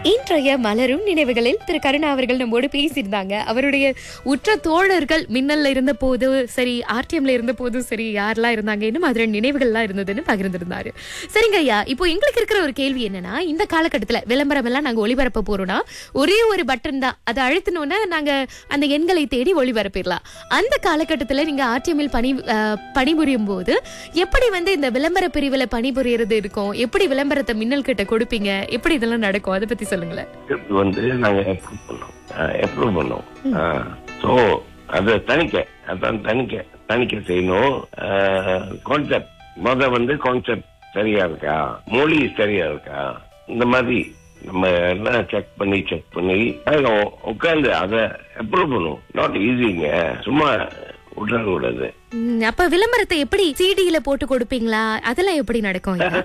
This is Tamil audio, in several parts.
இன்றைய மலரும் நினைவுகளில் திரு கருணா அவர்கள் நம்மோடு பேசியிருந்தாங்க அவருடைய உற்ற தோழர்கள் மின்னல்ல இருந்த போது சரி ஆர்டிஎம்ல இருந்த போதும் சரி யாரெல்லாம் இருந்தாங்க இன்னும் அதுல நினைவுகள்லாம் இருந்ததுன்னு பகிர்ந்திருந்தாரு சரிங்க ஐயா இப்போ எங்களுக்கு இருக்கிற ஒரு கேள்வி என்னன்னா இந்த காலகட்டத்துல விளம்பரம் எல்லாம் நாங்க ஒளிபரப்ப போறோம்னா ஒரே ஒரு பட்டன் தான் அதை அழுத்தினோன்னா நாங்க அந்த எண்களை தேடி ஒளிபரப்பிடலாம் அந்த காலகட்டத்துல நீங்க ஆர்டிஎம்மில் பணி அஹ், பணிபுரியும் போது எப்படி வந்து இந்த விளம்பர பிரிவுல பணிபுரியறது இருக்கும் எப்படி விளம்பரத்தை மின்னல் கிட்ட கொடுப்பீங்க எப்படி இதெல்லாம் நடக்கும் அதை பத்தி சொல்லுங்களேன் இது வந்து நாங்க அப்ரூவ் பண்ணோம் அப்ரூவ் பண்ணோம் ஸோ அது தணிக்கை அதான் தணிக்கை தணிக்கை செய்யணும் கான்செப்ட் முத வந்து கான்செப்ட் சரியா இருக்கா மொழி சரியா இருக்கா இந்த மாதிரி நம்ம எல்லாம் செக் பண்ணி செக் பண்ணி நாங்க உட்காந்து அதை அப்ரூவ் பண்ணுவோம் நாட் ஈஸிங்க சும்மா விட்டுற கூடாது ம், அப்ப விளம்பரத்தை எப்படி சிடியில போட்டு கொடுப்பீங்களா அதெல்லாம் எப்படி நடக்கும் ஐயா?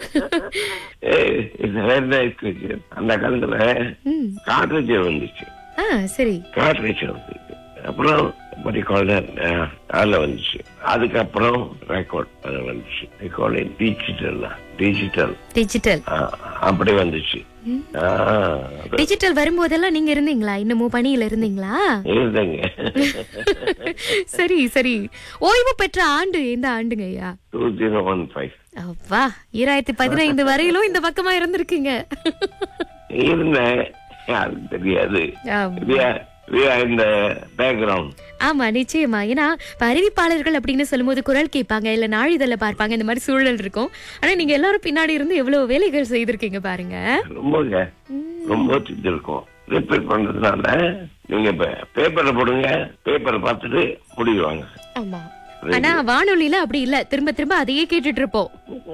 ஏய், இது வேற nice question. அந்த காலத்துல ம். காட்ரேஜ் வந்துச்சு ஆ சரி கார்ட்ரேஜ் வந்துச்சு அப்புறம் படி கால்டர் அதில் வந்துச்சு அதுக்கப்புறம் ரெக்கார்ட் அது வந்துச்சு ரெக்கார்டு டிஜிட்டல் டிஜிட்டல் டிஜிட்டல் அப்படி வந்துச்சு ஆ, அது டிஜிட்டல் வரும்போதெல்லாம் நீங்க இருந்தீங்களா இன்னமும் பணியில இருந்தீங்களா இருந்தேங்க சரி சரி ஓய்வு பெற்ற ஆண்டு எந்த ஆண்டுங்க ஐயா டூ ஜீரோ ஒன் ஃபைவ் அப்பா ஈராயிரத்தி பதினைந்து வரையிலும் இந்த பக்கமா இருந்திருக்கீங்க இருந்தேன் யாருக்கு தெரியாது ஆமா. இந்த பேக்ரவுண்ட் ஆமா நிச்சயமா ஏன்னா இப்ப அறிவிப்பாளர்கள் அப்படின்னு சொல்லும்போது குரல் கேட்பாங்க இல்ல நாளிதழ பார்ப்பாங்க இந்த மாதிரி சூழல் இருக்கும் ஆனா நீங்க எல்லாரும் பின்னாடி இருந்து எவ்வளவு வேலைகள் செய்திருக்கீங்க பாருங்க ரொம்பங்க ரொம்ப இருக்கும் ரிப்பேர் பண்றதுனால நீங்க பேப்பரை போடுங்க பேப்பரை பார்த்துட்டு முடிவாங்க ஆமா ஆனா வானொலியில அப்படி இல்ல திரும்ப திரும்ப அதையே கேட்டுட்டு இருப்போம்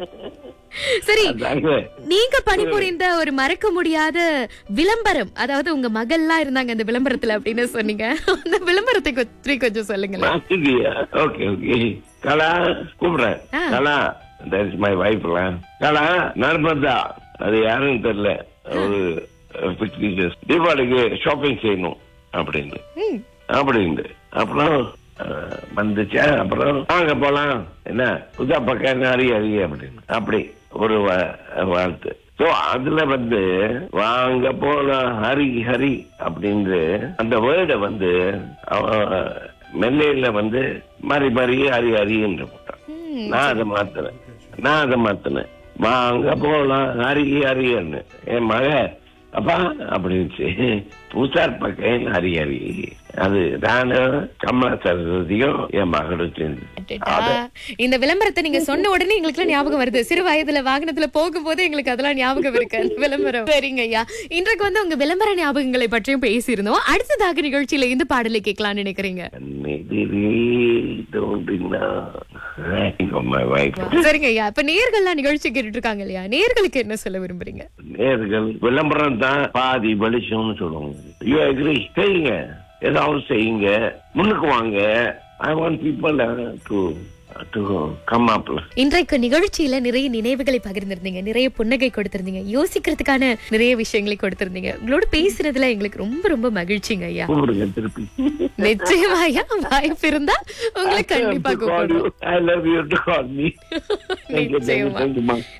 சரி அதாங்க நீங்க பணிபுரிந்த ஒரு மறக்க முடியாத விளம்பரம் அதாவது உங்க மகள்லாம் இருந்தாங்க அந்த விளம்பரத்துல அப்படின்னு சொன்னீங்க அந்த விளம்பரத்தை பற்றி கொஞ்சம் சொல்லுங்களேன் மாத்திட்டியா ஓகே ஓகே கலா கூப்பிடுறேன் ஆ. கலா தட் இஸ் மை வைஃப்லாம் கலா நர்மதா அது யாருன்னு தெரியல ஒரு பிக்சர்ஸ் தீபாவளிக்கு ஷாப்பிங் செய்யணும் அப்படின்னு ம். அப்படின்னு அப்புறம் அஹ், வந்துச்சா அப்புறம் வாங்க போலாம் என்ன புதா பக்கம் ஹரி ஹரி அப்படின்னு அப்படி ஒரு வா- வாழ்த்து சோ அதுல வந்து வாங்க போலாம் ஹரி ஹரி அப்படின்னு அந்த வேர்டை வந்து அவன் மெல்லையில வந்து மாறி மாறி ஹரி ஹரின்னு போட்டான் ம். நான் அதை மாத்தினேன் நான் அதை மாத்தினேன் வாங்க போலாம் ஹரி ஹரின்னு என் மக அப்பா அப்படின்ச்சு பூசார் பக்கம் ஹரி ஹரி அது நானும் கமலா சரஸ்வதியும் என் மகளும் சேர்ந்து அடடா. இந்த விளம்பரத்தை நீங்க சொன்ன உடனே எங்களுக்கு ஞாபகம் வருது சிறு வயதுல வாகனத்துல போகும்போது எங்களுக்கு அதெல்லாம் ஞாபகம் இருக்கு அந்த விளம்பரம் சரிங்க ஐயா இன்றைக்கு வந்து உங்க விளம்பர ஞாபகங்களை பற்றியும் பேசியிருந்தோம் அடுத்ததாக நிகழ்ச்சியில இந்த பாடலை கேட்கலாம்னு நினைக்கிறீங்க கண்ணெதிரே தோன்றினா my wife. சரிங்க ஐயா இப்ப நேர்கள்லாம் நிகழ்ச்சி கேட்டுட்டு இருக்காங்க இல்லையா நேர்களுக்கு என்ன சொல்ல விரும்புறீங்க நேர்கள் விளம்பரம் தான் பாதி வெளிச்சம்னு சொல்லுவாங்க யூ அக்ரி செய்யுங்க ஏதாவது செய்யுங்க முன்னுக்கு வாங்க I want people to to come அப்ல இன்றைக்கு நிகழ்ச்சியில நிறைய நினைவுகளை பகிர்ந்திருந்தீங்க நிறைய புன்னகை கொடுத்திருந்தீங்க யோசிக்கிறதுக்கான நிறைய விஷயங்களை கொடுத்திருந்தீங்க உங்களோட பேசுறதுல எங்களுக்கு ரொம்ப ரொம்ப மகிழ்ச்சிங்க ஐயா கூப்பிடுங்க திருப்பி நிச்சயமா ஐயா வாய்ப்பு இருந்தா உங்களை கண்டிப்பா கூப்பிடுறோம் I love you to call me நிச்சயமா தேங்க்யூ